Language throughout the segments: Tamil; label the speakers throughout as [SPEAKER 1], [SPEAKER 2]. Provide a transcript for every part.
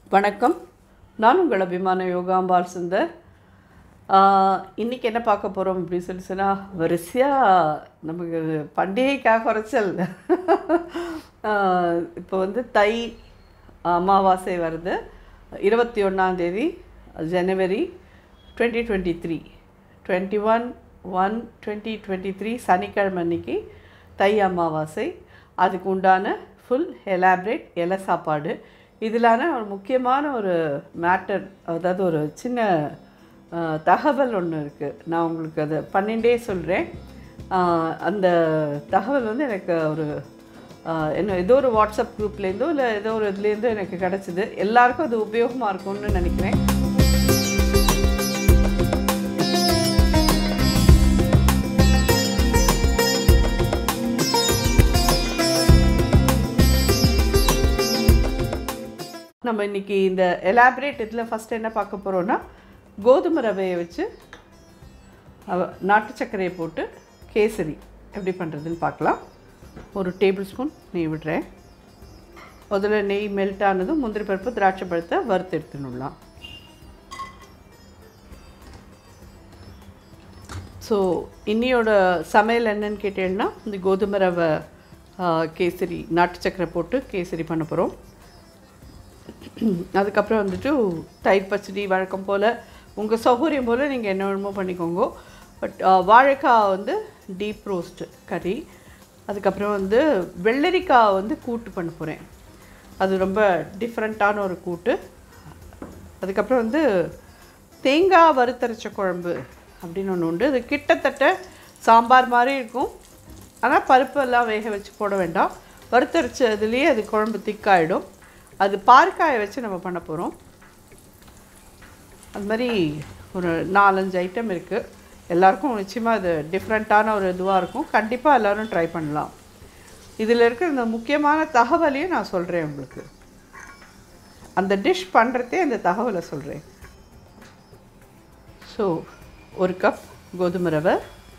[SPEAKER 1] வணக்கம் நான் உங்கள் அபிமான யோகாம்பால் சுந்தர் ஆஹ், இன்னைக்கு என்ன பார்க்க போகிறோம் அப்படின்னு சொல்லி சொன்னால் வரிசையாக நமக்கு பண்டிகைக்காக குறைச்சல் ஆஹ், இப்போ வந்து தை அமாவாசை வருது இருபத்தி ஒன்றாந்தேதி ஜனவரி twenty twenty three twenty one one twenty twenty three சனிக்கிழமை அன்னைக்கு தை அமாவாசை அதுக்கு உண்டான ஃபுல் எலாபரேட் இலை சாப்பாடு இதிலான ஒரு முக்கியமான ஒரு மேட்டர் அதாவது ஒரு சின்ன அஹ், தகவல் ஒன்று இருக்குது நான் உங்களுக்கு அதை பன்னெண்டே சொல்கிறேன் அந்த தகவல் வந்து எனக்கு ஒரு அஹ், என்ன ஏதோ ஒரு வாட்ஸ்அப் குரூப்லேருந்தோ இல்லை ஏதோ ஒரு இதுலேருந்தோ எனக்கு கிடச்சிது எல்லாருக்கும் அது உபயோகமாக இருக்கும்னு நினைக்கிறேன் நம்ம இன்னைக்கு இந்த எலாபரேட் இதில் ஃபஸ்ட் என்ன பார்க்க போகிறோன்னா கோதுமை ரவையை வச்சு அவ- நாட்டு சர்க்கரையை போட்டு கேசரி எப்படி பண்ணுறதுன்னு பார்க்கலாம் ஒரு டேபிள் ஸ்பூன் நெய் விடுறேன் முதல்ல நெய் மெல்ட் ஆனதும் முந்திரி பருப்பு திராட்சை பழத்தை வறுத்து எடுத்துடலாம் ஸோ இன்னியோட சமையல் என்னன்னு கேட்டீங்கன்னா இந்த கோதுமை ரவை ஆ, கேசரி நாட்டு சர்க்கரை போட்டு கேசரி பண்ண போகிறோம் அதுக்கப்புறம் வந்துட்டு தயிர் பச்சடி வழக்கம் போல் உங்கள் சௌகரியம் போல் நீங்கள் என்ன வேணுமோ பண்ணிக்கோங்க பட் வாழைக்காய் வந்து டீப் ரோஸ்ட் கறி அதுக்கப்புறம் வந்து வெள்ளரிக்காய் வந்து கூட்டு பண்ண போகிறேன் அது ரொம்ப டிஃப்ரெண்ட்டான ஒரு கூட்டு அதுக்கப்புறம் வந்து தேங்காய் வறுத்தரைச்ச குழம்பு அப்படின்னு ஒன்று உண்டு அது கிட்டத்தட்ட சாம்பார் மாதிரி இருக்கும் ஆனால் பருப்பு எல்லாம் வேக வச்சு போட வேண்டாம் வறுத்தரைச்சதுலேயே அது குழம்பு திக்காயிடும் அது பாற்காயை வச்சு நம்ம பண்ண போகிறோம் அது மாதிரி ஒரு நாலஞ்சு ஐட்டம் இருக்குது எல்லாருக்கும் நிச்சயமாக இது டிஃப்ரெண்ட்டான ஒரு இதுவாக இருக்கும் கண்டிப்பாக எல்லோரும் ட்ரை பண்ணலாம் இதில் இருக்கிற இந்த முக்கியமான தகவலையும் நான் சொல்கிறேன் உங்களுக்கு அந்த டிஷ் பண்ணுறதே அந்த தகவலை சொல்கிறேன் ஸோ ஒரு கப் கோதுமை ரவை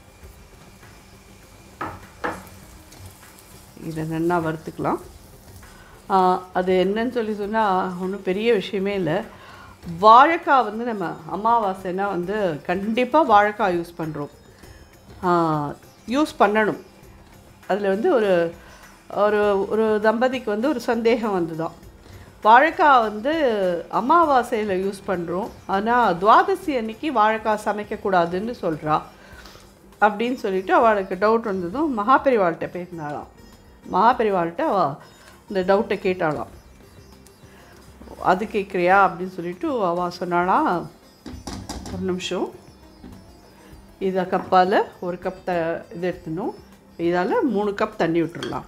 [SPEAKER 1] இதை நல்லா வறுத்துக்கலாம் ஆஹ், அது என்னன்னு சொல்லி சொன்னால் ஒன்றும் பெரிய விஷயமே இல்லை வாழைக்காய் வந்து நம்ம அமாவாசைனா வந்து கண்டிப்பாக வாழைக்காய் யூஸ் பண்ணுறோம் யூஸ் பண்ணணும் அதில் வந்து ஒரு ஒரு ஒரு தம்பதிக்கு வந்து ஒரு சந்தேகம் வந்துதான் வாழைக்காய் வந்து அமாவாசையில் யூஸ் பண்ணுறோம் ஆனால் துவாதசி அன்னைக்கு வாழைக்காய் சமைக்கக்கூடாதுன்னு சொல்கிறா அப்படின்னு சொல்லிட்டு அவளுக்கு டவுட் வந்ததும் மகாபெரிவாள்கிட்ட போயிருந்தாளாம் மகாபெரிவாள்கிட்ட அவள் இந்த டவுட்டை கேட்டாளாம் அது கேட்குறியா அப்படின்னு சொல்லிட்டு அவள் சொன்னாலாம் ஒரு நிமிஷம் இதை கப்பால் ஒரு கப் த இது எடுத்துணும் இதால் மூணு கப் தண்ணி விட்டுறலாம்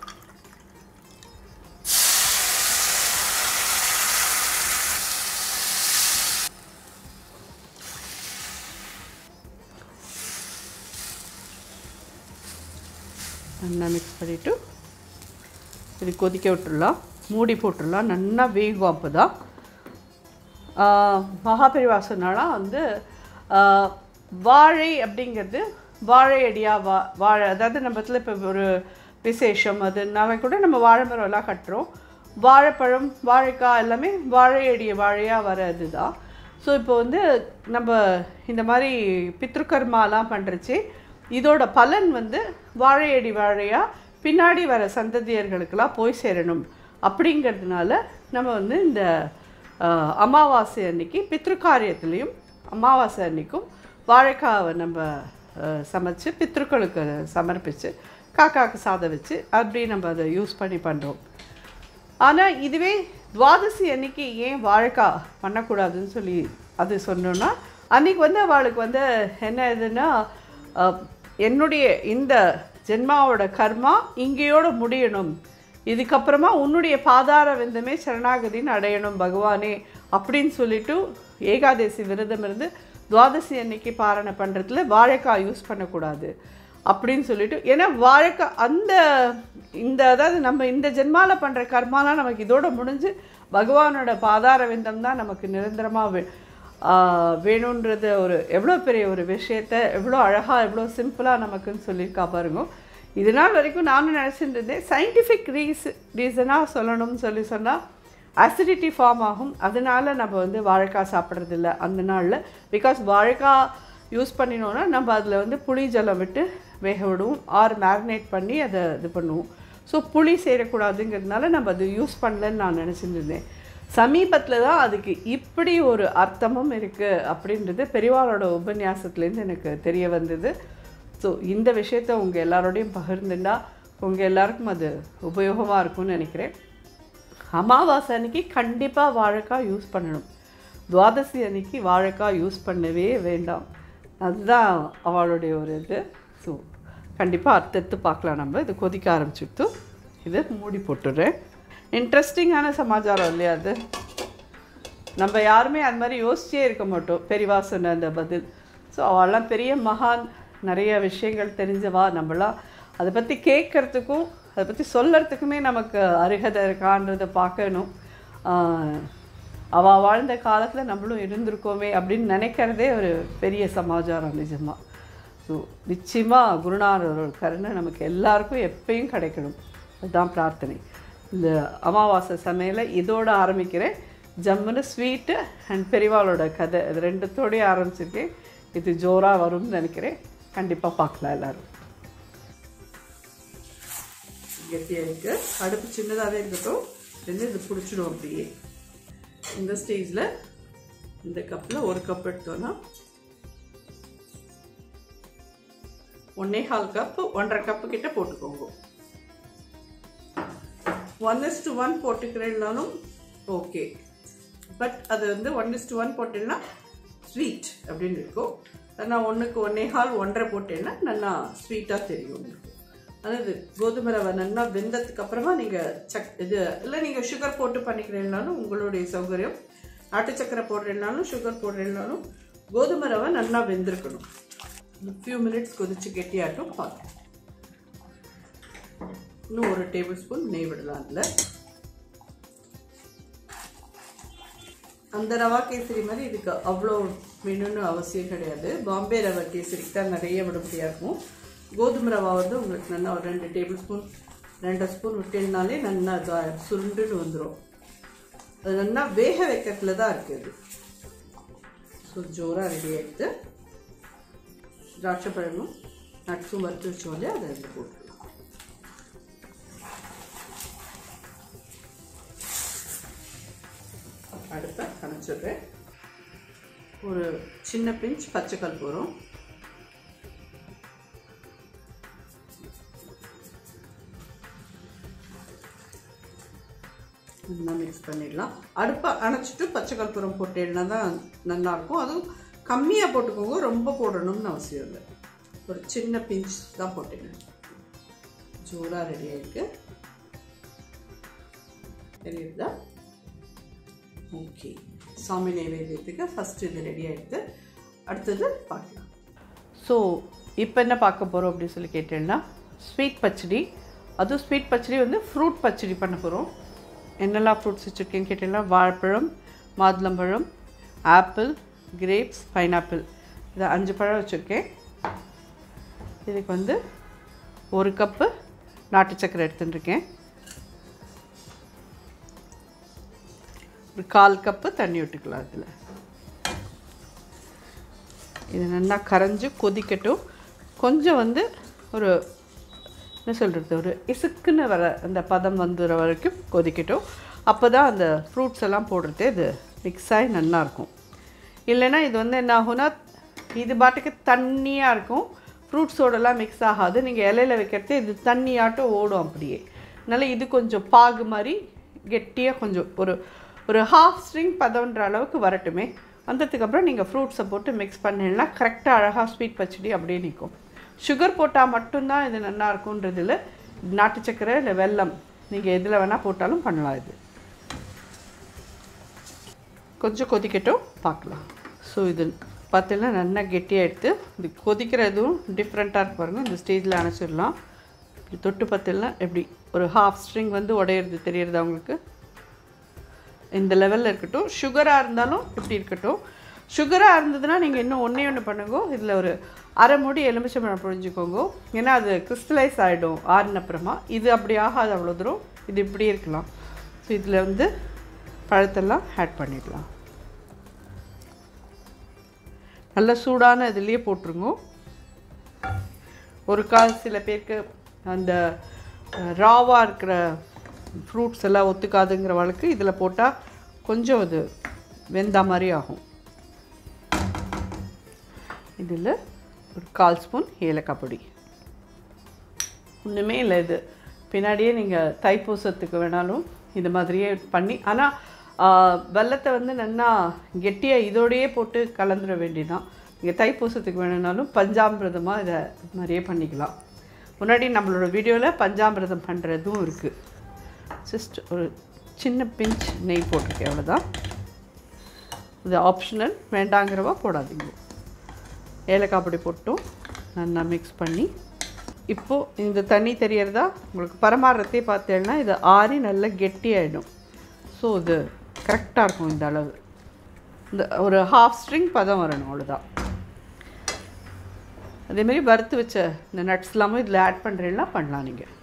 [SPEAKER 1] நல்லா மிக்ஸ் பண்ணிவிட்டு இது கொதிக்க விட்டுடலாம் மூடி போட்டுடலாம் நல்லா வேகும் அப்போ தான் மகாபரிவாசனாலாம் வந்து ஆஹ், வாழை அப்படிங்கிறது வாழை அடியா வா வாழை அதாவது நம்ம இடத்துல இப்போ ஒரு விசேஷம் அதுனால கூட நம்ம வாழை மரம்லாம் கட்டுறோம் வாழைப்பழம் வாழைக்காய் எல்லாமே வாழை அடிய வாழையாக வர்றது தான் ஸோ இப்போ வந்து நம்ம இந்த மாதிரி பித்ருக்கர்மாலாம் பண்ணுறச்சு இதோட பலன் வந்து வாழையடி வாழையாக பின்னாடி வர சந்ததியர்களுக்கெல்லாம் போய் சேரணும் அப்படிங்கிறதுனால நம்ம வந்து இந்த ஆஹ், அமாவாசை அன்னைக்கு பித்ருக்காரியத்துலேயும் அமாவாசை அன்னைக்கும் வாழைக்காவை நம்ம ஆஹ், சமைச்சு பித்ருக்களுக்கு அதை சமர்ப்பித்து காக்காக்கு சாதம் வச்சு அப்படி நம்ம அதை யூஸ் பண்ணி பண்ணுறோம் ஆனால் இதுவே துவாதசி அன்னைக்கு ஏன் வாழைக்காய் பண்ணக்கூடாதுன்னு சொல்லி அது சொன்னோன்னா அன்னைக்கு வந்து அவளுக்கு வந்து என்ன இதுன்னா அஹ், என்னுடைய இந்த ஜென்மாவோட கர்மா இங்கேயோட முடியணும் இதுக்கப்புறமா உன்னுடைய பாதார விந்தமே சரணாகதின்னு அடையணும் பகவானே அப்படின்னு சொல்லிட்டு ஏகாதசி விரதம் இருந்து துவாதசி அன்னைக்கு பாரணை பண்ணுறதுல வாழைக்காய் யூஸ் பண்ணக்கூடாது அப்படின்னு சொல்லிட்டு ஏன்னா வாழைக்காய் அந்த இந்த அதாவது நம்ம இந்த ஜென்மாவில் பண்ணுற கர்மாலாம் நமக்கு இதோட முடிஞ்சு பகவானோட பாதார விந்தம் தான் நமக்கு நிரந்தரமாக வே ஆஹ் வேணுன்றது ஒரு எவ்வளோ பெரிய ஒரு விஷயத்த எவ்வளோ அழகாக எவ்வளோ சிம்பிளாக நமக்குன்னு சொல்லியிருக்கா பாருங்க இது நாள் வரைக்கும் நானும் நினச்சிட்டு இருந்தேன் சயின்டிஃபிக் ரீஸ் ரீசனாக சொல்லணும்னு சொல்லி சொன்னால் அசிடிட்டி ஃபார்ம் ஆகும் அதனால நம்ம வந்து வாழைக்காய் சாப்பிட்றதில்ல அந்த நாளில் பிகாஸ் வாழைக்காய் யூஸ் பண்ணினோன்னா நம்ம அதில் வந்து புளி ஜலம் விட்டு வேக விடுவோம் ஆர் மேரினேட் பண்ணி அதை இது பண்ணுவோம் ஸோ புளி சேரக்கூடாதுங்கிறதுனால நம்ம அது யூஸ் பண்ணலன்னு நான் நினச்சிட்டு இருந்தேன் சமீபத்தில் தான் அதுக்கு இப்படி ஒரு அர்த்தமும் இருக்குது அப்படின்றது பெரியவாளோட உபன்யாசத்துலேருந்து எனக்கு தெரிய வந்தது ஸோ இந்த விஷயத்த உங்கள் எல்லாரோடையும் பகிர்ந்துண்டா உங்கள் எல்லாருக்கும் அது உபயோகமாக இருக்கும்னு நினைக்கிறேன் அமாவாசை அன்னைக்கு கண்டிப்பாக வாழைக்காய் யூஸ் பண்ணணும் துவாதசி அன்னைக்கு வாழைக்காய் யூஸ் பண்ணவே வேண்டாம் அதுதான் அவளுடைய ஒரு இது ஸோ கண்டிப்பாக அர்த்தத்து பார்க்கலாம் நம்ம இது கொதிக்க ஆரம்பிச்சுட்டு இதை மூடி போட்டுடுறேன் இன்ட்ரெஸ்டிங்கான சமாச்சாரம் இல்லையா அது நம்ம யாருமே அது மாதிரி யோசிச்சே இருக்க மாட்டோம் பெரியவா சொன்ன அந்த பதில் ஸோ அவள்லாம் பெரிய மகான் நிறைய விஷயங்கள் தெரிஞ்சவா நம்மளாம் அதை பற்றி கேட்குறதுக்கும் அதை பற்றி சொல்லறதுக்குமே நமக்கு அருகதை இருக்கான்றதை பார்க்கணும் அவள் வாழ்ந்த காலத்தில் நம்மளும் இருந்திருக்கோமே அப்படின்னு நினைக்கிறதே ஒரு பெரிய சமாச்சாரம் நிஜமாக ஸோ நிச்சயமாக குருநாதரோட கருணை நமக்கு எல்லாருக்கும் எப்பயும் கிடைக்கணும் அதுதான் பிரார்த்தனை இந்த அமாவாசை சமையலை இதோட ஆரம்பிக்கிறேன் ஜம்முன்னு ஸ்வீட்டு அண்ட் பெரியவாளோட கதை இது ரெண்டுத்தோடய ஆரம்பிச்சிருக்கேன் இது ஜோராக வரும்னு நினைக்கிறேன் கண்டிப்பாக பார்க்கலாம் எல்லோரும் கெட்டியாக இருக்குது அடுப்பு சின்னதாகவே இருக்கட்டும் ரெண்டு இது பிடிச்சிடும் அப்படியே இந்த ஸ்டேஜில் இந்த கப்பில் ஒரு கப் எடுத்தோன்னா ஒன்னே கால் கப்பு ஒன்றரை கப்பு கிட்ட போட்டுக்கோங்க ஒன் இஸ் டு ஒன் போட்டுக்கிறேன்னாலும் ஓகே பட் அது வந்து ஒன் இஸ் டு ஒன் போட்டேன்னா ஸ்வீட் அப்படின்னு இருக்கும் நான் ஒன்றுக்கு ஒன்னே கால் ஒன்றரை போட்டேன்னா நல்லா ஸ்வீட்டாக தெரியும் உங்களுக்கு அதாவது கோதுமை ரவை நல்லா வெந்ததுக்கு அப்புறமா நீங்கள் சக் இது இல்லை நீங்கள் சுகர் போட்டு பண்ணிக்கிறீங்கனாலும் உங்களுடைய சௌகரியம் நாட்டு சக்கரை போடுறீங்கனாலும் சுகர் போடுறீங்கனாலும் கோதுமை ரவை நல்லா வெந்திருக்கணும் ஃபியூ மினிட்ஸ் கொதிச்சு கெட்டியாட்டும் பார்க்கலாம் இன்னும் ஒரு டேபிள் ஸ்பூன் நெய் விடலாம் அதில் அந்த ரவா கேசரி மாதிரி இதுக்கு அவ்வளோ வேணும்னு அவசியம் கிடையாது பாம்பே ரவை கேசரிக்கு தான் நிறைய விடுபடியாக இருக்கும் கோதுமை ரவா வந்து உங்களுக்கு நல்லா ஒரு ரெண்டு டேபிள் ஸ்பூன் ரெண்டு ஸ்பூன் விட்டேன்னாலே நல்லா சுருண்டுன்னு வந்துடும் அது நல்லா வேக வைக்கிறதுல தான் இருக்குது ஸோ ஜோராக ரெடி ஆகிடுது திராட்சை பழமும் நட்ஸும் வறுத்து வச்சோடனே அதை அதில் போட்டுக்கலாம் அடுப்பை அணைச்சிடுறேன் ஒரு சின்ன பிஞ்ச் பச்சை கற்பூரம் நல்லா மிக்ஸ் பண்ணிடலாம் அடுப்பை அணைச்சிட்டு பச்சை கற்பூரம் போட்டேன்னா தான் நல்லாயிருக்கும் அதுவும் கம்மியாக போட்டுக்கோங்க ரொம்ப போடணும்னு அவசியம் இல்லை ஒரு சின்ன பிஞ்ச் தான் போட்டேங்க ஜோராக ரெடி ஆகிருக்கு தெரியுதா ஓகே சாமி நைவேத்தியத்துக்கு ஃபஸ்ட்டு இது ரெடி ஆகிடுது அடுத்தது பார்க்கலாம் ஸோ இப்போ என்ன பார்க்க போகிறோம் அப்படின்னு சொல்லி கேட்டேன்னா ஸ்வீட் பச்சடி அதுவும் ஸ்வீட் பச்சடி வந்து ஃப்ரூட் பச்சடி பண்ண போகிறோம் என்னெல்லாம் ஃப்ரூட்ஸ் வச்சுருக்கேன்னு கேட்டீங்கன்னா வாழைப்பழம் மாதுளம்பழம் ஆப்பிள் கிரேப்ஸ் பைனாப்பிள் இது அஞ்சு பழம் வச்சுருக்கேன் இதுக்கு வந்து ஒரு கப்பு நாட்டு சக்கரை எடுத்துட்டுருக்கேன் ஒரு கால் கப்பு தண்ணி விட்டுக்கலாம் அதில் இது நல்லா கரைஞ்சி கொதிக்கட்டும் கொஞ்சம் வந்து ஒரு என்ன சொல்கிறது ஒரு இசுக்குன்னு வர அந்த பதம் வந்துடுற வரைக்கும் கொதிக்கட்டும் அப்போ தான் அந்த ஃப்ரூட்ஸ் எல்லாம் போடுறது இது மிக்ஸ் ஆகி நல்லாயிருக்கும் இல்லைன்னா இது வந்து என்ன ஆகும்னா இது பாட்டுக்கு தண்ணியாக இருக்கும் ஃப்ரூட்ஸோடலாம் மிக்ஸ் ஆகாது நீங்கள் இலையில வைக்கிறது இது தண்ணியாட்டம் ஓடும் அப்படியே அதனால் இது கொஞ்சம் பாகு மாதிரி கெட்டியாக கொஞ்சம் ஒரு ஒரு ஹாஃப் ஸ்ட்ரிங் பதம்ன்ற அளவுக்கு வரட்டுமே வந்ததுக்கப்புறம் நீங்கள் ஃப்ரூட்ஸை போட்டு மிக்ஸ் பண்ணிங்கன்னா கரெக்டாக அழகாக ஸ்வீட் பச்சடி அப்படியே நிற்கும் சுகர் போட்டால் மட்டும்தான் இது நல்லா இருக்குன்றதில் நாட்டு சக்கரை இல்லை வெல்லம் நீங்கள் எதில் வேணால் போட்டாலும் பண்ணலாம் இது கொஞ்சம் கொதிக்கட்டும் பார்க்கலாம் ஸோ இது பார்த்தீங்கன்னா நல்லா கெட்டியாக எடுத்து இது கொதிக்கிறதும் டிஃப்ரெண்ட்டாக இருக்கு பாருங்கள் இந்த ஸ்டேஜில் அணைச்சிடலாம் இப்படி தொட்டு பார்த்தீங்கன்னா எப்படி ஒரு ஹாஃப் ஸ்ட்ரிங் வந்து உடையிறது தெரியறது அவங்களுக்கு இந்த லெவலில் இருக்கட்டும் சுகராக இருந்தாலும் இப்படி இருக்கட்டும் சுகராக இருந்ததுன்னா நீங்கள் இன்னும் ஒன்றே ஒன்று பண்ணுங்க இதில் ஒரு அரை மூடி எலுமிச்சம்பழம் புழிஞ்சுக்கோங்க ஏன்னா அது கிறிஸ்டலைஸ் ஆகிடும் ஆறின அப்புறமா இது அப்படி ஆகாது அவ்வளோ தூரம் இது இப்படி இருக்கலாம் ஸோ இதில் வந்து பழத்தெல்லாம் ஆட் பண்ணிடலாம் நல்ல சூடான இதுலேயே போட்டுருங்க ஒரு கால் சில பேருக்கு அந்த ராவாக இருக்கிற ஃப்ரூட்ஸ் எல்லாம் ஒத்துக்காதுங்கிற வழக்கு இதில் போட்டால் கொஞ்சம் அது வெந்த மாதிரி ஆகும் இதில் ஒரு கால் ஸ்பூன் ஏலக்காய் பொடி ஒன்றுமே இல்லை இது பின்னாடியே நீங்கள் தைப்பூசத்துக்கு வேணாலும் இது மாதிரியே பண்ணி ஆனால் வெள்ளத்தை வந்து நல்லா கெட்டியாக இதோடையே போட்டு கலந்துட வேண்டியதான் நீங்கள் தைப்பூசத்துக்கு வேணும்னாலும் பஞ்சாமிரதமாக இதை இது மாதிரியே பண்ணிக்கலாம் முன்னாடி நம்மளோட வீடியோவில் பஞ்சாமிரதம் பண்ணுறதும் இருக்குது ஜஸ்ட் ஒரு சின்ன பிஞ்ச் நெய் போட்டிருக்கேன் அவ்வளோதான் இது ஆப்ஷனல் வேண்டாங்கிறவா போடாதீங்க ஏலக்காய் பொடி போட்டும் நல்லா மிக்ஸ் பண்ணி இப்போது இந்த தண்ணி தெரியறதா உங்களுக்கு பரமாறுறதே பார்த்தேன்னா இது ஆறி நல்லா கெட்டியாயிடும் ஸோ இது கரெக்டாக இருக்கும் இந்த அளவு இந்த ஒரு ஹாஃப் ஸ்ட்ரிங் பதம் வரணும் அவ்வளோதான் அதேமாரி வறுத்து வச்ச இந்த நட்ஸ் எல்லாமே இதில் ஆட் பண்ணுறீங்களா பண்ணலாம் நீங்கள்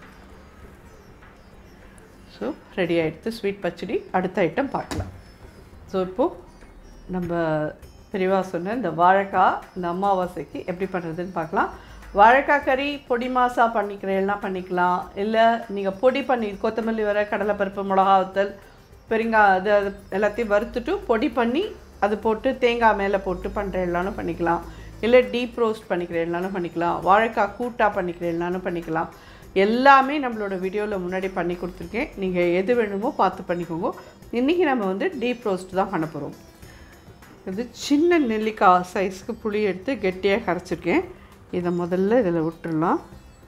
[SPEAKER 1] ஸோ ரெடி ஆகிடுது ஸ்வீட் பச்சடி அடுத்த ஐட்டம் பார்க்கலாம் ஸோ இப்போது நம்ம பெரியவா சொன்ன இந்த வாழைக்காய் இந்த அமாவாசைக்கு எப்படி பண்ணுறதுன்னு பார்க்கலாம் வாழைக்காய் கறி பொடி மாசா பண்ணிக்கிறேன்னா பண்ணிக்கலாம் இல்லை நீங்கள் பொடி பண்ணி கொத்தமல்லி வர கடலைப்பருப்பு மிளகா வத்தல் பெருங்காய் அது அது எல்லாத்தையும் வறுத்துட்டு பொடி பண்ணி அது போட்டு தேங்காய் மேலே போட்டு பண்ணுறேன்னாலும் பண்ணிக்கலாம் இல்லை டீப் ரோஸ்ட் பண்ணிக்கிறேன்னாலும் பண்ணிக்கலாம் வாழைக்காய் கூட்டாக பண்ணிக்கிறேன்னாலும் பண்ணிக்கலாம் எல்லாமே நம்மளோட வீடியோவில் முன்னாடி பண்ணி கொடுத்துருக்கேன் நீங்கள் எது வேணுமோ பார்த்து பண்ணிக்கோங்க இன்றைக்கி நம்ம வந்து டீப் ரோஸ்ட் தான் பண்ண போகிறோம் இது சின்ன நெல்லிக்காய் சைஸ்க்கு புளி எடுத்து கெட்டியாக கரைச்சிருக்கேன் இதை முதல்ல இதில் விட்டுடலாம்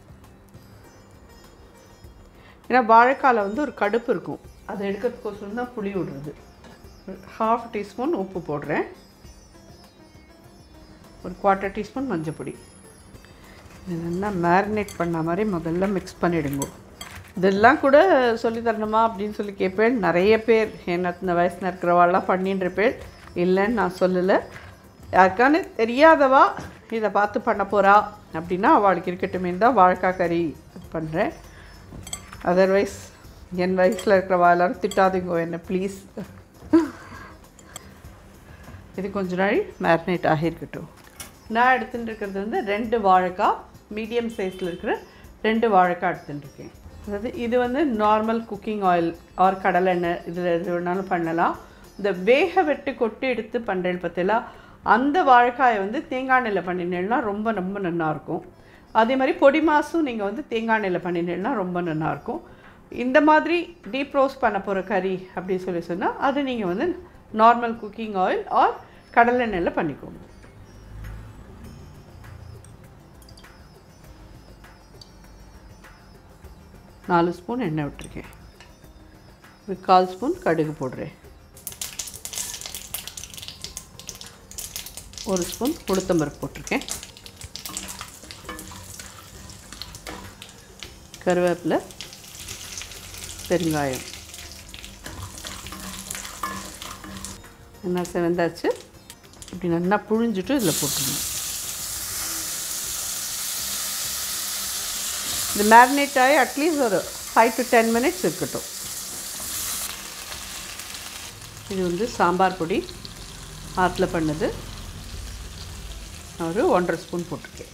[SPEAKER 1] ஏன்னா வாழைக்காயில் வந்து ஒரு கடுப்பு இருக்கும் அதை எடுக்கிறதுக்கோசரம் தான் புளி விடுறது ஹாஃப் டீஸ்பூன் உப்பு போடுறேன் ஒரு குவார்ட்டர் டீஸ்பூன் மஞ்சள் பொடி இது நல்லா மேரினேட் பண்ண மாதிரி முதல்ல மிக்ஸ் பண்ணிவிடுங்க இதெல்லாம் கூட சொல்லி தரணுமா அப்படின்னு சொல்லி கேட்பேன் நிறைய பேர் என்ன இந்த வயசில் இருக்கிறவாள்லாம் பண்ணின்னு இருப்பேன் இல்லைன்னு நான் சொல்லலை யாருக்கானு தெரியாதவா இதை பார்த்து பண்ண போகிறா அப்படின்னா அவளுக்கு இருக்கட்டுமே தான் வாழைக்காய் கறி பண்ணுறேன் அதர்வைஸ் என் வயசில் இருக்கிறவா எல்லாரும் திட்டாதீங்க என்ன ப்ளீஸ் இது கொஞ்ச நாள் மேரினேட் ஆகியிருக்கட்டும் நான் எடுத்துகிட்டு இருக்கிறது வந்து ரெண்டு வாழைக்காய் மீடியம் சைஸில் இருக்கிற ரெண்டு வாழைக்காய் எடுத்துகிட்டு இருக்கேன் அதாவது இது வந்து நார்மல் குக்கிங் ஆயில் ஆர் கடலெண்ணெய் இதில் எது வேணாலும் பண்ணலாம் இந்த வேக வெட்டு கொட்டி எடுத்து பண்ணுறேன்னு பார்த்தீங்களா அந்த வாழைக்காயை வந்து தேங்காய் எண்ணெயில் பண்ணினேன்னா ரொம்ப ரொம்ப நல்லாயிருக்கும் அதே மாதிரி பொடி மாசும் நீங்கள் வந்து தேங்காய் எண்ணெயில் பண்ணினேன்னா ரொம்ப நல்லாயிருக்கும் இந்த மாதிரி டீப் ரோஸ்ட் பண்ண போகிற கறி அப்படின்னு சொல்லி சொன்னால் அது நீங்கள் வந்து நார்மல் குக்கிங் ஆயில் ஆர் கடலெண்ணெயில் பண்ணிக்கோங்க நாலு ஸ்பூன் எண்ணெய் விட்டுருக்கேன் ஒரு கால் ஸ்பூன் கடுகு போடுறேன் ஒரு ஸ்பூன் உளுத்தம்பருப்பு போட்டிருக்கேன் கருவேப்பிலை பெருங்காயம் என்ன செவந்தாச்சு இப்படி நல்லா புழிஞ்சிட்டு இதில் போட்டுருணும் இது மேரினேட் ஆகி அட்லீஸ்ட் ஒரு ஃபைவ் டு டென் மினிட்ஸ் இருக்கட்டும் இது வந்து சாம்பார் பொடி ஆற்றுல பண்ணது ஒரு ஒன்றரை ஸ்பூன் போட்டிருக்கேன்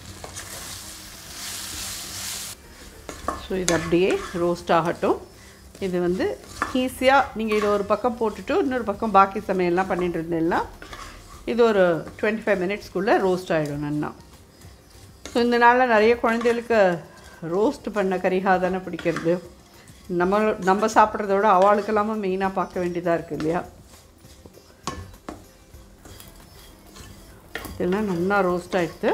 [SPEAKER 1] ஸோ இது அப்படியே ரோஸ்ட் ஆகட்டும் இது வந்து ஈஸியாக நீங்கள் இதை ஒரு பக்கம் போட்டுட்டு இன்னொரு பக்கம் பாக்கி சமையல்லாம் பண்ணிட்டு இருந்தீங்கன்னா இது ஒரு டுவெண்ட்டி ஃபைவ் மினிட்ஸ்க்குள்ளே ரோஸ்ட் ஆகிடும் நல்லா ஸோ இந்த நாளில் நிறைய குழந்தைகளுக்கு ரோஸ்ட் பண்ண கறிகா தானே பிடிக்கிறது நம்ம நம்ம சாப்பிட்றத விட அவளுக்கெல்லாம மெயினாக பார்க்க வேண்டியதாக இருக்குது இல்லையா இதெல்லாம் நல்லா ரோஸ்ட் ஆகிடுது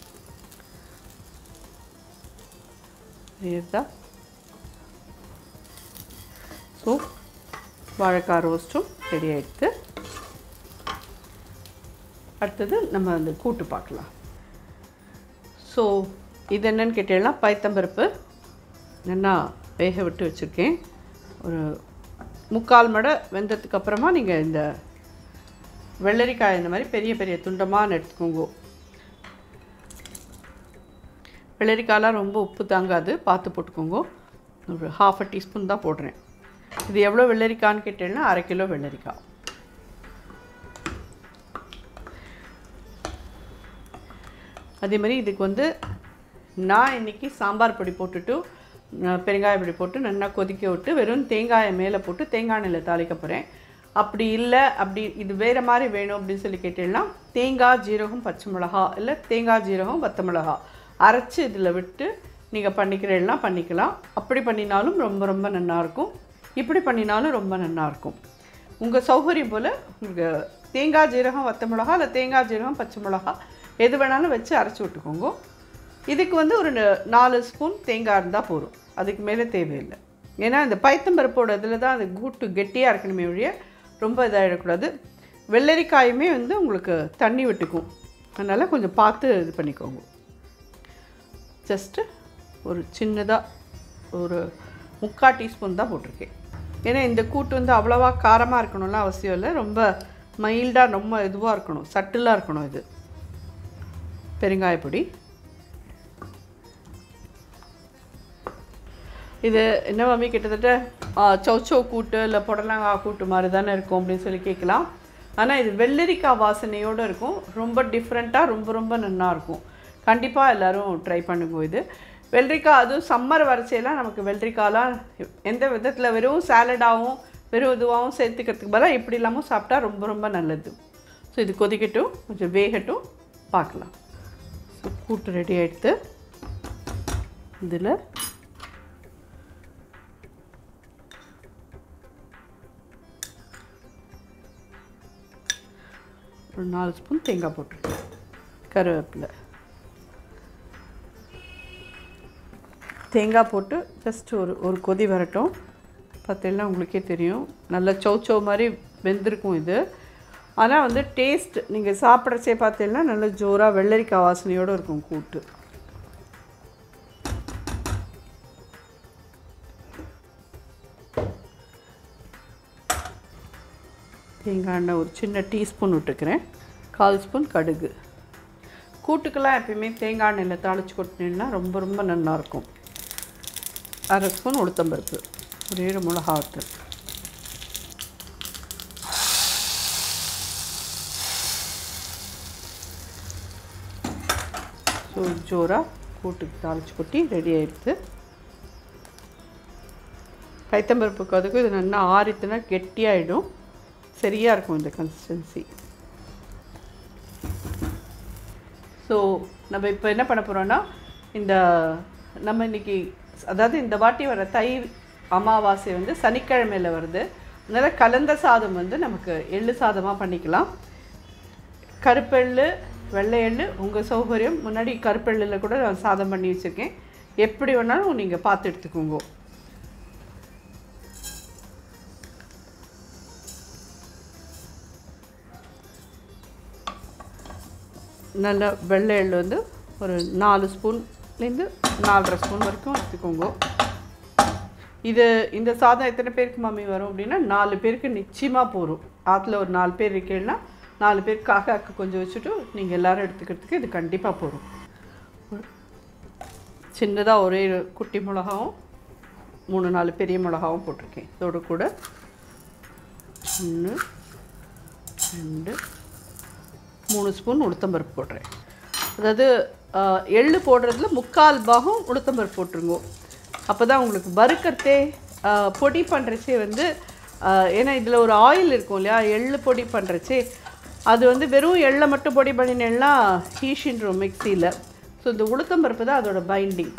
[SPEAKER 1] இதுதான் ஸோ வாழைக்காய் ரோஸ்ட்டும் ரெடி ஆகிடுது அடுத்தது நம்ம அந்த கூட்டு பார்க்கலாம் ஸோ இது என்னன்னு கேட்டீங்கன்னா பைத்தம்பருப்பு நல்லா வேக விட்டு வச்சுருக்கேன் ஒரு முக்கால் மடை வெந்ததுக்கு அப்புறமா நீங்கள் இந்த வெள்ளரிக்காய் இந்த மாதிரி பெரிய பெரிய துண்டமாக எடுத்துக்கோங்க வெள்ளரிக்காயெலாம் ரொம்ப உப்பு தாங்காது பார்த்து போட்டுக்கோங்க ஒரு ஹாஃப் அ டீஸ்பூன் தான் போடுறேன் இது எவ்வளோ வெள்ளரிக்கான்னு கேட்டீங்கன்னா அரை கிலோ வெள்ளரிக்காய் அதே மாதிரி இதுக்கு வந்து நான் இன்னைக்கு சாம்பார் பொடி போட்டுட்டு அஹ், பெருங்காய பொடி போட்டு நல்லா கொதிக்க விட்டு வெறும் தேங்காயை மேலே போட்டு தேங்காய் எண்ணெயில் தாளிக்க போகிறேன் அப்படி இல்லை அப்படி இது வேறு மாதிரி வேணும் அப்படின்னு சொல்லி கேட்டீங்கன்னா தேங்காய் ஜீரகம் பச்சை மிளகா இல்லை தேங்காய் ஜீரகம் வத்த மிளகா அரைச்சி இதில் விட்டு நீங்கள் பண்ணிக்கிறீங்கன்னா பண்ணிக்கலாம் அப்படி பண்ணினாலும் ரொம்ப ரொம்ப நல்லாயிருக்கும் இப்படி பண்ணினாலும் ரொம்ப நல்லாயிருக்கும் உங்கள் சௌகரியம் போல் உங்களுக்கு தேங்காய் ஜீரகம் வத்த மிளகா இல்லை தேங்காய் ஜீரகம் பச்சை மிளகா எது வேணாலும் வச்சு அரைச்சி விட்டுக்கோங்க இதுக்கு வந்து ஒரு ந- நாலு ஸ்பூன் தேங்காய் இருந்தால் போதும் அதுக்கு மேலே தேவையில்லை ஏன்னா இந்த பைத்தம்பருப்போட இதில் தான் அது கூட்டு கெட்டியாக இருக்கணுமே ஒழிய ரொம்ப இதாகிடக்கூடாது வெள்ளரிக்காயுமே வந்து உங்களுக்கு தண்ணி விட்டுக்கும் அதனால் கொஞ்சம் பார்த்து இது பண்ணிக்கோங்க ஜஸ்ட்டு ஒரு சின்னதாக ஒரு முக்கால் டீஸ்பூன் தான் போட்டிருக்கேன் ஏன்னா இந்த கூட்டு வந்து அவ்வளோவா காரமாக இருக்கணும்லாம் அவசியம் இல்லை ரொம்ப மைல்டாக ரொம்ப இதுவாக இருக்கணும் சட்டிலாக இருக்கணும் இது பெருங்காயப்பொடி இது என்ன மம்மி கிட்டத்தட்ட ஆ, சௌச்சௌ கூட்டு இல்லை புடலங்காய் கூட்டு மாதிரி தானே இருக்கும் அப்படின்னு சொல்லி கேட்கலாம் ஆனால் இது வெள்ளரிக்காய் வாசனையோடு இருக்கும் ரொம்ப டிஃப்ரெண்ட்டாக ரொம்ப ரொம்ப நல்லா இருக்கும் கண்டிப்பாக எல்லோரும் ட்ரை பண்ணுங்க இது வெள்ளரிக்காய் அதுவும் சம்மர் வரிசையெல்லாம் நமக்கு வெள்ளரிக்காய்லாம் எந்த விதத்தில் வெறும் சாலடாகவும் வெறும் இதுவாகவும் சேர்த்துக்கிறதுக்கு பதிலாக இப்படி இல்லாமல் சாப்பிட்டா ரொம்ப ரொம்ப நல்லது ஸோ இது கொதிக்கட்டும் கொஞ்சம் வேகட்டும் பார்க்கலாம் ஸோ கூட்டு ரெடி ஆகிடுத்து இதில் ஒரு நாலு ஸ்பூன் தேங்காய் போட்டிருக்கேன் கருவேப்பிலை தேங்காய் போட்டு ஜஸ்ட் ஒரு ஒரு கொதி வரட்டும் பார்த்தீங்கன்னா உங்களுக்கே தெரியும் நல்ல சௌச்சௌ மாதிரி வெந்திருக்கும் இது ஆனால் வந்து டேஸ்ட் நீங்கள் சாப்பிட்றச்சே பார்த்தீங்கன்னா நல்ல ஜோராக வெள்ளரிக்காய் வாசனையோடு இருக்கும் கூட்டு தேங்காய் எண்ணெய் ஒரு சின்ன டீஸ்பூன் விட்டுக்கிறேன் கால் ஸ்பூன் கடுகு கூட்டுக்கெல்லாம் எப்பயுமே தேங்காய் எண்ணெயில் தாளித்து கொட்டினீங்கன்னா ரொம்ப ரொம்ப நல்லாயிருக்கும் அரை ஸ்பூன் உளுத்தம்பருப்பு ஒரு ஏழு மிளகா வத்தல் ஸோ ஜோராக கூட்டுக்கு தாளித்து கொட்டி ரெடி ஆயிடுது கைத்தம்பருப்புக்கு அதுக்கும் இது நல்லா ஆறித்துனா கெட்டியாயிடும் சரியாக இருக்கும் இந்த கன்சிஸ்டன்சி ஸோ நம்ம இப்போ என்ன பண்ண போகிறோன்னா இந்த நம்ம இன்னைக்கு அதாவது இந்த வாட்டி வர தை அமாவாசை வந்து சனிக்கிழமையில் வருது அதனால் கலந்த சாதம் வந்து நமக்கு எள்ளு சாதமாக பண்ணிக்கலாம் கருப்பெள்ளு வெள்ளை எள்ளு உங்கள் சௌகரியம் முன்னாடி கருப்பெள்ளில் கூட நான் சாதம் பண்ணி வச்சுருக்கேன் எப்படி வேணாலும் நீங்கள் பார்த்து எடுத்துக்கோங்க நல்ல வெள்ளை எள்ளு வந்து ஒரு நாலு ஸ்பூன்லேருந்து நாலரை ஸ்பூன் வரைக்கும் எடுத்துக்கோங்க இது இந்த சாதம் எத்தனை பேருக்கு மம்மி வரும் அப்படின்னா நாலு பேருக்கு நிச்சயமாக போகும் ஆற்றுல ஒரு நாலு பேர் இருக்கீங்கன்னா நாலு பேருக்காக அக்கு கொஞ்சம் வச்சுட்டு நீங்கள் எல்லாரும் எடுத்துக்கிறதுக்கு இது கண்டிப்பாக போகும் சின்னதாக ஒரே ஒரு குட்டி மிளகாவும் மூணு நாலு பெரிய மிளகாவும் போட்டிருக்கேன் இதோட கூட ஒன்று ரெண்டு மூணு ஸ்பூன் உளுத்தம்பருப்பு போடுறேன் அதாவது ஆஹ், எள்ளு போடுறதுல முக்கால் பாகம் உளுத்தம்பருப்பு போட்டுருங்க அப்போ தான் உங்களுக்கு வறுக்கறதே ஆஹ், பொடி பண்ணுறச்சே வந்து ஆஹ், ஏன்னா இதில் ஒரு ஆயில் இருக்கும் இல்லையா எள்ளு பொடி பண்ணுறச்சே அது வந்து வெறும் எள்ளை மட்டும் பொடி பண்ணினேன்னா ஹீஷின்றோம் மிக்சியில் ஸோ இந்த உளுத்தம்பருப்பு தான் அதோட பைண்டிங்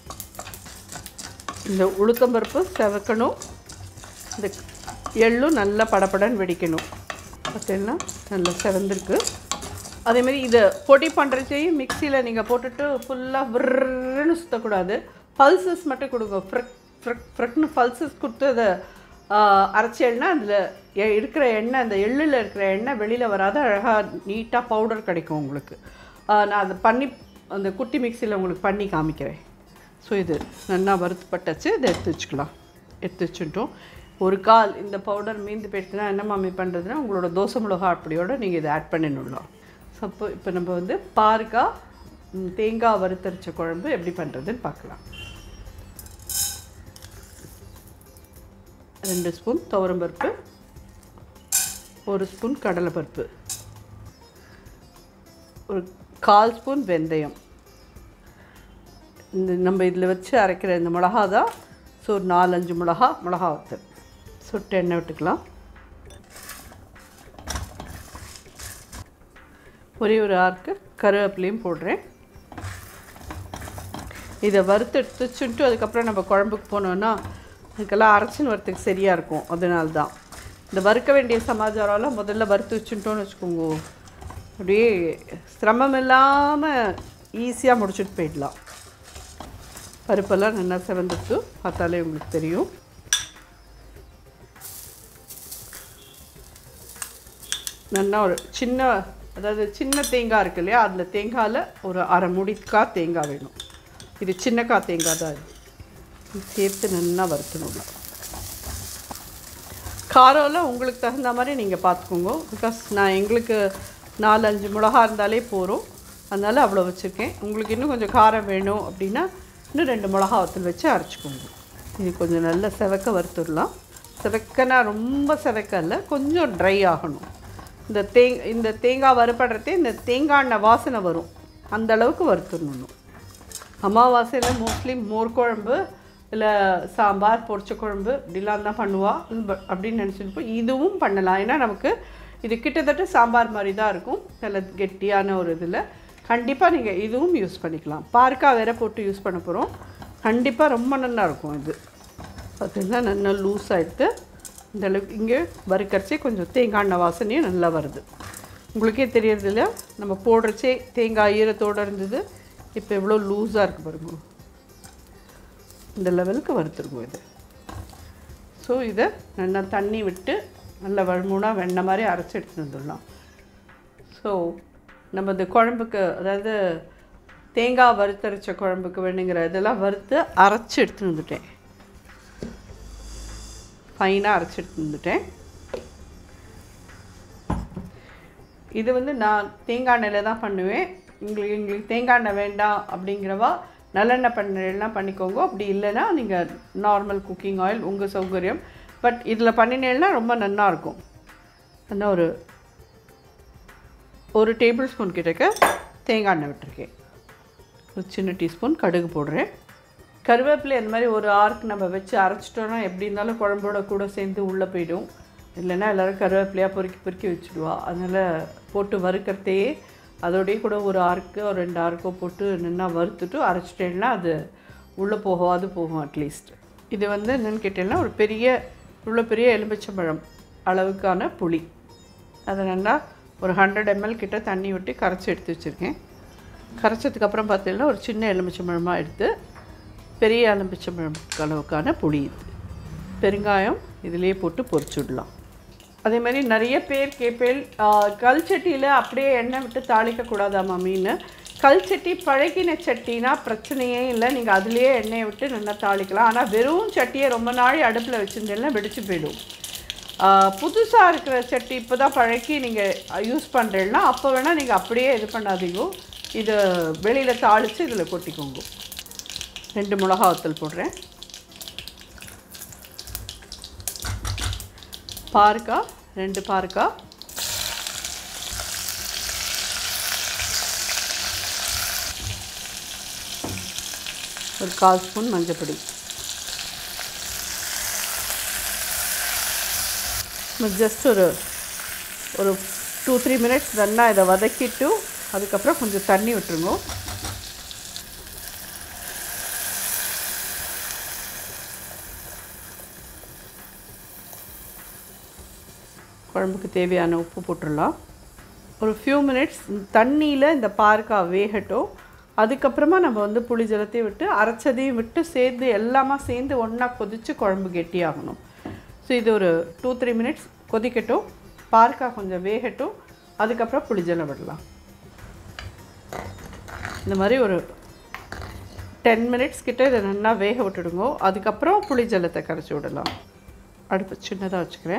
[SPEAKER 1] இந்த உளுத்தம்பருப்பு செவக்கணும் இந்த எள்ளும் நல்லா படபடன்னு வெடிக்கணும் பார்த்தீங்கன்னா நல்லா செவந்திருக்கு அதேமாரி இதை பொடி பண்ணுறச்சையும் மிக்சியில் நீங்கள் போட்டுட்டு ஃபுல்லாக விர்ன்னு சுற்றக்கூடாது பல்சஸ் மட்டும் கொடுங்க ஃப்ரக் ஃப்ரக் ஃப்ரக்னு பல்சஸ் கொடுத்து அதை அரைச்சேன்னா அதில் இருக்கிற எண்ணெய் அந்த எள்ளில் இருக்கிற எண்ணெய் வெளியில் வராத அழகாக நீட்டாக பவுடர் கிடைக்கும் உங்களுக்கு ஆ, நான் அதை பண்ணி அந்த குட்டி மிக்சியில் உங்களுக்கு பண்ணி காமிக்கிறேன் ஸோ இது நல்லா வறுத்துப்பட்டாச்சு இதை எடுத்து வச்சுக்கலாம் எடுத்து வச்சுட்டோம் ஒரு கால் இந்த பவுடர் மீந்து போயிடுச்சுன்னா என்ன மாமி பண்ணுறதுன்னா உங்களோட தோசை மிளகா அப்படியோட நீங்கள் இதை ஆட் பண்ணிடலாம் ஸோ அப்போ இப்போ நம்ம வந்து பாருக்காய் ம், தேங்காய் வறுத்தரிச்ச குழம்பு எப்படி பண்ணுறதுன்னு பார்க்கலாம் ரெண்டு ஸ்பூன் துவரம்பருப்பு ஒரு ஸ்பூன் கடலைப்பருப்பு ஒரு கால் ஸ்பூன் வெந்தயம் இந்த நம்ம இதில் வச்சு அரைக்கிற இந்த மிளகா தான் ஸோ ஒரு நாலஞ்சு மிளகா மிளகா வத்தல் சுட்டு எண்ணெய் விட்டுக்கலாம் ஒரே ஒரு ஆர்க்கு கருவேப்பிலையும் போடுறேன் இதை வறுத்து எடுத்துச்சுன்ட்டு அதுக்கப்புறம் நம்ம குழம்புக்கு போனோன்னா அதுக்கெல்லாம் அரைச்சின்னு வரத்துக்கு சரியாக இருக்கும் அதனால தான் இந்த வறுக்க வேண்டிய சமாச்சாரம்லாம் முதல்ல வறுத்து வச்சுட்டோன்னு வச்சுக்கோங்க அப்படியே சிரமம் இல்லாமல் ஈஸியாக முடிச்சுட்டு போயிடலாம் பருப்பெல்லாம் நல்லா செவந்துட்டு பார்த்தாலே உங்களுக்கு தெரியும் நல்லா ஒரு சின்ன அதாவது சின்ன தேங்காய் இருக்கு இல்லையா அதில் தேங்காயில் ஒரு அரை முடிக்கா தேங்காய் வேணும் இது சின்னக்கா தேங்காய் தான் இது இது சேர்த்து நல்லா வறுக்கணும் காரம்லாம் உங்களுக்கு தகுந்த மாதிரி நீங்கள் பார்த்துக்கோங்க பிகாஸ் நான் எங்களுக்கு நாலு அஞ்சு மிளகா இருந்தாலே போகிறோம் அதனால் அவ்வளோ வச்சுருக்கேன் உங்களுக்கு இன்னும் கொஞ்சம் காரம் வேணும் அப்படின்னா இன்னும் ரெண்டு மிளகா வத்தல் வச்சு அரைச்சிக்கோங்க இது கொஞ்சம் நல்லா செவக்க வறுத்துடலாம் செவக்கனா ரொம்ப செவக்க இல்லை கொஞ்சம் ட்ரை ஆகணும் இந்த தேங் இந்த தேங்காய் வறுபடுறதே இந்த தேங்காய் எண்ணெய் வாசனை வரும் அந்த அளவுக்கு வறுத்துடணும் அமாவாசையில் மோஸ்ட்லி மோர் குழம்பு இல்லை சாம்பார் பொரிச்ச குழம்பு இப்படிலாம் தான் பண்ணுவா ப- அப்படின்னு நினச்சிட்டு போய் இதுவும் பண்ணலாம் ஏன்னா நமக்கு இது கிட்டத்தட்ட சாம்பார் மாதிரி தான் இருக்கும் நல்ல கெட்டியான ஒரு இதில் கண்டிப்பாக நீங்கள் இதுவும் யூஸ் பண்ணிக்கலாம் பார்க்கா வேற போட்டு யூஸ் பண்ண போகிறோம் கண்டிப்பாக ரொம்ப நல்லா இருக்கும் இது பார்த்தீங்கன்னா நல்லா லூஸ் ஆகிடுது இந்த அளவுக்கு இங்கே வறுக்கரிச்சே கொஞ்சம் தேங்காய் எண்ணெய் வாசனையும் நல்லா வருது உங்களுக்கே தெரியறது இல்லையா நம்ம போடுறச்சே தேங்காய் ஈரத்தோடு இருந்தது இப்போ எவ்வளோ லூஸாக இருக்குது பாருங்க இந்த லெவலுக்கு வறுத்துருக்கும் இது ஸோ இதை நல்லா தண்ணி விட்டு நல்லா வழுமூணாக வெண்ணெய் மாதிரி அரைச்சி எடுத்துட்டு வந்துடலாம் ஸோ நம்ம இந்த குழம்புக்கு அதாவது தேங்காய் வறுத்தரைச்ச குழம்புக்கு வேணுங்கிற இதெல்லாம் வறுத்து அரைச்சி எடுத்துட்டு வந்துட்டேன் ஃபைனாக அரைச்சி எடுத்துட்டு வந்துட்டேன் இது வந்து நான் தேங்காய் எண்ணெயில் தான் பண்ணுவேன் உங்களுக்கு எங்களுக்கு தேங்காய் எண்ணெய் வேண்டாம் அப்படிங்கிறவா நல்லெண்ணெய் பண்ணலாம் பண்ணிக்கோங்க அப்படி இல்லைன்னா நீங்கள் நார்மல் குக்கிங் ஆயில் உங்கள் சௌகரியம் பட் இதில் பண்ணினேன்னா ரொம்ப நல்லா இருக்கும் ஆனால் ஒரு ஒரு டேபிள் ஸ்பூன் கிட்டக்க தேங்காய் எண்ணெய் விட்டுருக்கேன் ஒரு சின்ன டீஸ்பூன் கடுகு போடுறேன் கருவேப்பிலை அந்த மாதிரி ஒரு ஆர்க் நம்ம வச்சு அரைச்சிட்டோன்னா எப்படி இருந்தாலும் குழம்போட கூட சேர்ந்து உள்ளே போயிடும் இல்லைன்னா எல்லோரும் கருவேப்பிலையாக பொறுக்கி பொறுக்கி வச்சுடுவா அதனால் போட்டு வறுக்கிறதையே அதோடய கூட ஒரு ஆர்க்கு ஒரு ரெண்டு ஆர்க்கோ போட்டு நின்னா வறுத்துட்டு அரைச்சிட்டேன்னா அது உள்ளே போகாது போகும் அட்லீஸ்ட் இது வந்து என்னென்னு கேட்டீங்கன்னா ஒரு பெரிய இவ்வளோ பெரிய எலுமிச்சம்பழம் அளவுக்கான புளி அதை நல்லா ஒரு ஹண்ட்ரட் எம்எல் கிட்ட தண்ணி விட்டு கரைச்சி எடுத்து வச்சுருக்கேன் கரைச்சதுக்கப்புறம் பார்த்தீங்கன்னா ஒரு சின்ன எலுமிச்சம்பழமாக எடுத்து பெரிய எலுமிச்சம்பழம் அளவுக்கான புளி இது பெருங்காயம் இதிலேயே போட்டு பொரிச்சு விடலாம் அதே மாதிரி நிறைய பேர் கேட்பேன் கல் சட்டியில் அப்படியே எண்ணெய் விட்டு தாளிக்கக்கூடாதாம்மா மீன் கல் சட்டி பழகின சட்டினா பிரச்சனையே இல்லை நீங்கள் அதுலேயே எண்ணெயை விட்டு நல்லா தாளிக்கலாம் ஆனால் வெறும் சட்டியை ரொம்ப நாள் அடுப்பில் வச்சுருந்தேன்னா வெடிச்சு போயிடும் புதுசாக இருக்கிற சட்டி இப்போ தான் பழக்கி நீங்கள் யூஸ் பண்ணுறீங்கன்னா அப்போ வேணால் நீங்கள் அப்படியே இது பண்ணாதீங்க இதை வெளியில் தாளித்து இதில் கொட்டிக்கோங்க ரெண்டு மிளகா வத்தல் போடுறேன் பார்க்கா ரெண்டு பார்க்கா ஒரு கால் ஸ்பூன் மஞ்சப்பொடி ஜஸ்ட் ஒரு ஒரு டூ த்ரீ மினிட்ஸ் நல்லா இதை வதக்கிட்டு அதுக்கப்புறம் கொஞ்சம் தண்ணி விட்டுருங்க குழம்புக்கு தேவையான உப்பு போட்டுடலாம் ஒரு ஃபியூ மினிட்ஸ் தண்ணியில் இந்த பார்க்கா வேகட்டும் அதுக்கப்புறமா நம்ம வந்து புளி ஜலத்தையும் விட்டு அரைச்சதையும் விட்டு சேர்ந்து எல்லாமே சேர்ந்து ஒன்றா கொதித்து குழம்பு கெட்டியாகணும் ஸோ இது ஒரு டூ த்ரீ மினிட்ஸ் கொதிக்கட்டும் பார்க்கா கொஞ்சம் வேகட்டும் அதுக்கப்புறம் புளிஜலம் விடலாம் இந்த மாதிரி ஒரு டென் மினிட்ஸ் கிட்ட இதை நல்லா வேக விட்டுடுங்க அதுக்கப்புறம் புளி ஜலத்தை கரைச்சி விடலாம் அடுப்பு சின்னதாக வச்சுக்கிறேன்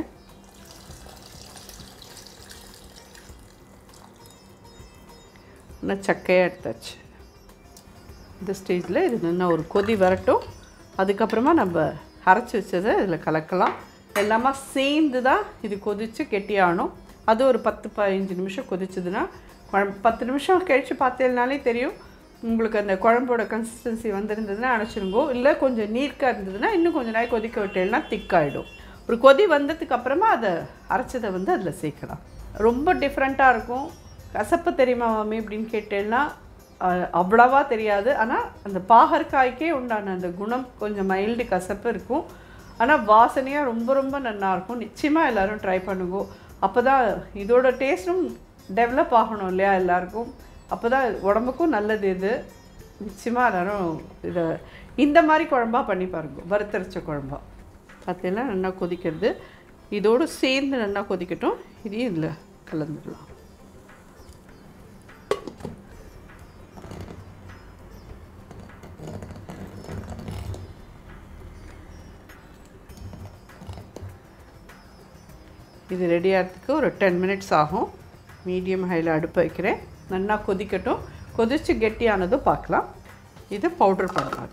[SPEAKER 1] நல்லா சக்கையாக எடுத்தாச்சு இந்த ஸ்டேஜில் இது நல்லா ஒரு கொதி வரட்டும் அதுக்கப்புறமா நம்ம அரைச்சி வச்சதை இதில் கலக்கலாம் எல்லாமே சேர்ந்து தான் இது கொதித்து கெட்டியாகணும் அது ஒரு பத்து பதினஞ்சு நிமிஷம் கொதிச்சதுன்னா குழம்பு பத்து நிமிஷம் கழித்து பார்த்தேனாலே தெரியும் உங்களுக்கு அந்த குழம்போட கன்சிஸ்டன்சி வந்திருந்ததுன்னா அணைச்சிருங்கோ இல்லை கொஞ்சம் நீர்க்காக இருந்ததுன்னா இன்னும் கொஞ்சம் நாள் கொதிக்க விட்டேன்னா திக்காயிடும் ஒரு கொதி வந்ததுக்கு அப்புறமா அதை அரைச்சதை வந்து அதில் சேர்க்கலாம் ரொம்ப டிஃப்ரெண்ட்டாக இருக்கும் கசப்பு தெரியுமா மாமி அப்படின்னு கேட்டேன்னா அஹ், அவ்வளவா தெரியாது ஆனால் அந்த பாகற்காய்க்கே உண்டான அந்த குணம் கொஞ்சம் மைல்டு கசப்பு இருக்கும் ஆனால் வாசனையாக ரொம்ப ரொம்ப நல்லா இருக்கும் நிச்சயமாக எல்லோரும் ட்ரை பண்ணுங்க அப்போ தான் இதோட டேஸ்ட்டும் டெவலப் ஆகணும் இல்லையா எல்லாருக்கும் அப்போ தான் உடம்புக்கும் நல்லது இது நிச்சயமாக எல்லோரும் இதை இந்த மாதிரி குழம்பா பண்ணி பாருங்க வறுத்தரைச்ச குழம்பா பார்த்தீங்கன்னா நல்லா கொதிக்கிறது இதோடு சேர்ந்து நல்லா கொதிக்கட்டும் இதையும் இதில் கலந்துடலாம் இது ரெடி ஆகிறதுக்கு ஒரு டென் மினிட்ஸ் ஆகும் மீடியம் ஹையில் அடுப்பு வைக்கிறேன் நல்லா கொதிக்கட்டும் கொதித்து கெட்டியானதும் பார்க்கலாம் இது பவுடர் பண்ணலாம்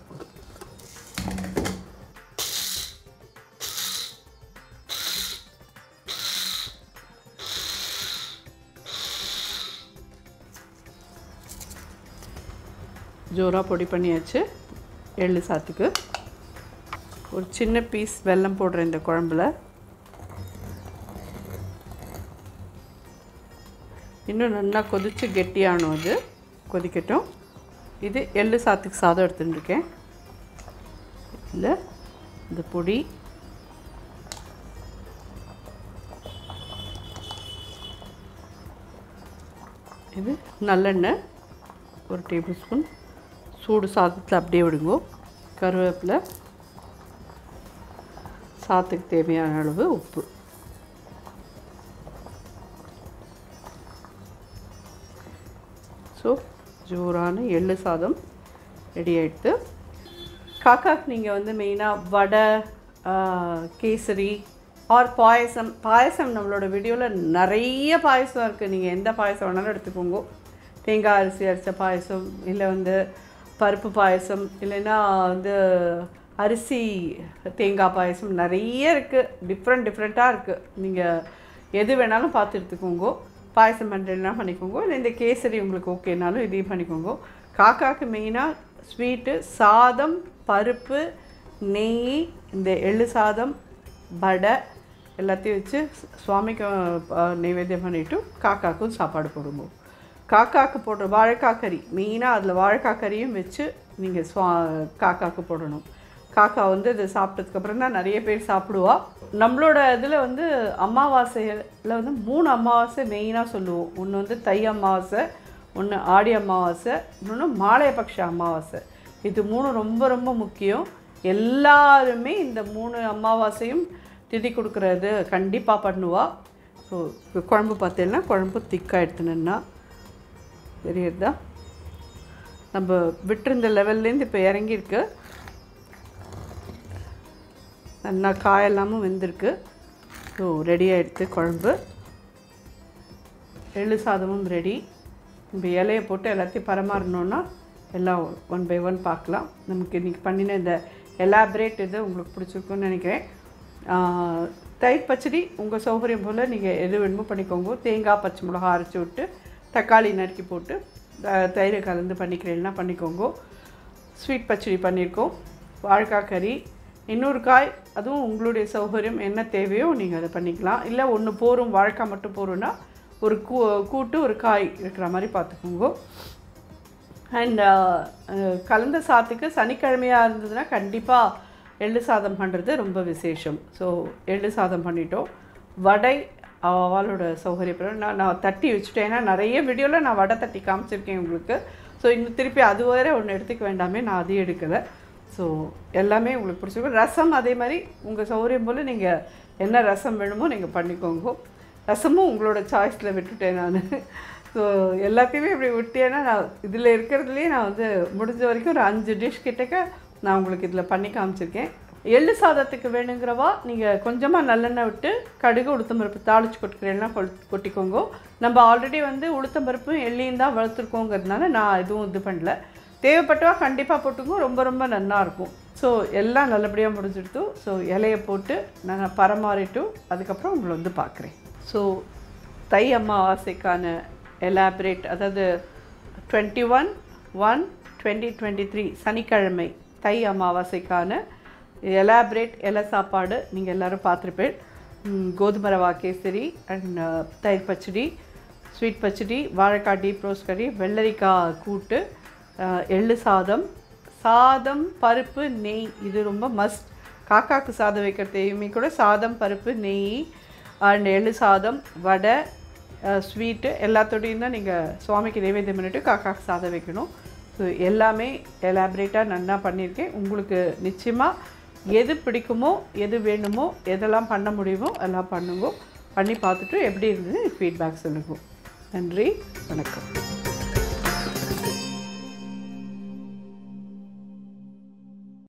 [SPEAKER 1] ஜோராக பொடி பண்ணியாச்சு எள்ளு சாத்துக்கு ஒரு சின்ன பீஸ் வெல்லம் போடுறேன் இந்த குழம்புல இன்னும் நல்லா கொதித்து கெட்டியானும் அது கொதிக்கட்டும் இது எள்ளு சாத்துக்கு சாதம் எடுத்துன்னு இருக்கேன் இல்லை இந்த பொடி இது நல்லெண்ணெய் ஒரு டேபிள் ஸ்பூன் சூடு சாதத்தில் அப்படியே விடுங்கோ கருவேப்பிலை சாத்துக்கு தேவையான அளவு உப்பு ஸோ ஜோரான எள்ளு சாதம் ரெடி ஆயிடுது காக்காக்கு நீங்கள் வந்து மெயினாக வடை ஆ, கேசரி ஆர் பாயசம் பாயசம் நம்மளோட வீடியோவில் நிறைய பாயசம் இருக்குது நீங்கள் எந்த பாயசம் வேணாலும் எடுத்துக்கோங்க தேங்காய் அரிசி அரைச்ச பாயசம் இல்லை வந்து பருப்பு பாயசம் இல்லைன்னா வந்து அரிசி தேங்காய் பாயசம் நிறைய இருக்குது டிஃப்ரெண்ட் டிஃப்ரெண்ட்டாக இருக்குது நீங்கள் எது வேணாலும் பார்த்து எடுத்துக்கோங்க பாயசம் பண்ணுறதுனா பண்ணிக்கோங்க இல்லை இந்த கேசரி உங்களுக்கு ஓகேனாலும் இதையும் பண்ணிக்கோங்க காக்காக்கு மெயினாக ஸ்வீட்டு சாதம் பருப்பு நெய் இந்த எள்ளு சாதம் வடை எல்லாத்தையும் வச்சு சுவாமிக்கு அஹ், நைவேத்தியம் பண்ணிவிட்டு காக்காக்கும் சாப்பாடு போடுவோம் காக்காக்கு போடுற வாழைக்காய் கறி மெயினாக அதில் வாழைக்காய் கறியும் வச்சு நீங்கள் சுவா காக்காக்கு போடணும் காக்கா வந்து இது சாப்பிட்டதுக்கப்புறம் தான் நிறைய பேர் சாப்பிடுவா நம்மளோட இதில் வந்து அமாவாசையில் வந்து மூணு அமாவாசை மெயினாக சொல்லுவோம் ஒன்று வந்து தை அமாவாசை ஒன்று ஆடி அமாவாசை இன்னொன்று மாலையபக்ஷ அமாவாசை இது மூணு ரொம்ப ரொம்ப முக்கியம் எல்லாருமே இந்த மூணு அமாவாசையும் திதி கொடுக்குறது கண்டிப்பாக பண்ணுவா ஸோ குழம்பு பார்த்தீங்கன்னா குழம்பு திக்காக எடுத்துனேன்னா தெரியுறதா நம்ம விட்டிருந்த லெவல்லேருந்து இப்போ இறங்கியிருக்கு நல்லா காயெல்லாமும் வெந்திருக்கு ஸோ ரெடி ஆகிடுது குழம்பு எள்ளு சாதமும் ரெடி இப்போ இலையை போட்டு எல்லாத்தையும் பரமாறணுன்னா எல்லாம் ஒன் பை ஒன் பார்க்கலாம் நமக்கு இன்றைக்கி பண்ணின இந்த எலாபரேட் இது உங்களுக்கு பிடிச்சிருக்குன்னு நினைக்கிறேன் ஆஹ், தயிர் பச்சடி உங்கள் சௌகரியம் போல் நீங்கள் எது வேணுமோ பண்ணிக்கோங்க தேங்காய் பச்சை மிளகா அரைச்சி விட்டு தக்காளி நறுக்கி போட்டு த- தயிரை கலந்து பண்ணிக்கிறீங்கன்னா பண்ணிக்கோங்க ஸ்வீட் பச்சடி பண்ணியிருக்கோம் வாழைக்காய் கறி இன்னொரு காய் அதுவும் உங்களுடைய சௌகரியம் என்ன தேவையோ நீங்கள் அதை பண்ணிக்கலாம் இல்லை ஒன்று போரும் வாழைக்காய் மட்டும் போரும்னா ஒரு கூ கூட்டு ஒரு காய் இருக்கிற மாதிரி பார்த்துக்கோங்க அண்ட் கலந்த சாத்துக்கு சனிக்கிழமையாக இருந்ததுன்னா கண்டிப்பாக எள்ளு சாதம் பண்ணுறது ரொம்ப விசேஷம் ஸோ எள்ளு சாதம் பண்ணிட்டோம் வடை அவளோட சௌகரியப்படும் நான் நான் தட்டி வச்சுட்டேன் ஏன்னா நிறைய வீடியோவில் நான் வடை தட்டி காமிச்சிருக்கேன் உங்களுக்கு ஸோ இன்னும் திருப்பி அது வேற ஒன்று எடுத்துக்க வேண்டாமே நான் அதையும் எடுக்கலை ஸோ எல்லாமே உங்களுக்கு பிடிச்சிருக்கும் ரசம் அதே மாதிரி உங்கள் சௌகரியம் போல் நீங்கள் என்ன ரசம் வேணுமோ நீங்கள் பண்ணிக்கோங்க ரசமும் உங்களோட சாய்ஸில் விட்டுட்டேன் நான் ஸோ எல்லாத்தையுமே இப்படி விட்டேன்னா நான் இதில் இருக்கிறதுலேயே நான் வந்து முடிஞ்ச வரைக்கும் ஒரு அஞ்சு டிஷ் கிட்டக்க நான் உங்களுக்கு இதில் பண்ணி காமிச்சிருக்கேன் எள்ளு சாதத்துக்கு வேணுங்கிறவா நீங்கள் கொஞ்சமாக நல்லெண்ணெய் விட்டு கடுகு உளுத்தம்பருப்பு தாளிச்சு கொட்டுக்கிறேன்னா கொட்டிக்கோங்க நம்ம ஆல்ரெடி வந்து உளுத்தம்பருப்பும் எள்ளியும் தான் வளர்த்துருக்கோங்கிறதுனால நான் எதுவும் இது பண்ணல தேவைப்பட்டவா கண்டிப்பாக போட்டுக்கோ ரொம்ப ரொம்ப நல்லா இருக்கும் ஸோ எல்லாம் நல்லபடியாக முடிஞ்சிடுத்து ஸோ இலையை போட்டு நான் பரமாறிட்டு அதுக்கப்புறம் உங்களை வந்து பார்க்குறேன் ஸோ தை அமாவாசைக்கான எலாபரேட் அதாவது twenty one one twenty twenty three சனிக்கிழமை தை அமாவாசைக்கான எலாபரேட் இலை சாப்பாடு நீங்கள் எல்லோரும் பார்த்துருப்பேன் ம், கோதுமை ரவா கேசரி அண்ட் தயிர் பச்சடி ஸ்வீட் பச்சடி வாழைக்காய் டீப் ரோஸ்ட் கறி வெள்ளரிக்காய் கூட்டு அஹ், எள்ளு சாதம் சாதம் பருப்பு நெய் இது ரொம்ப மஸ்ட் காக்காக்கு சாதம் வைக்கிறதையுமே கூட சாதம் பருப்பு நெய் அண்ட் எள்ளு சாதம் வடை ஸ்வீட்டு எல்லாத்தோடையும் தான் நீங்கள் சுவாமிக்கு நைவேத்தியம் பண்ணிட்டு காக்காக்கு சாதம் வைக்கணும் ஸோ எல்லாமே எலாபரேட்டாக நல்லா பண்ணியிருக்கேன் உங்களுக்கு நிச்சயமாக எது பிடிக்குமோ எது வேணுமோ எதெல்லாம் பண்ண முடியுமோ எல்லாம் பண்ணுங்க பண்ணி பார்த்துட்டு எப்படி இருந்தது ஃபீட்பேக் சொல்லுங்க நன்றி வணக்கம்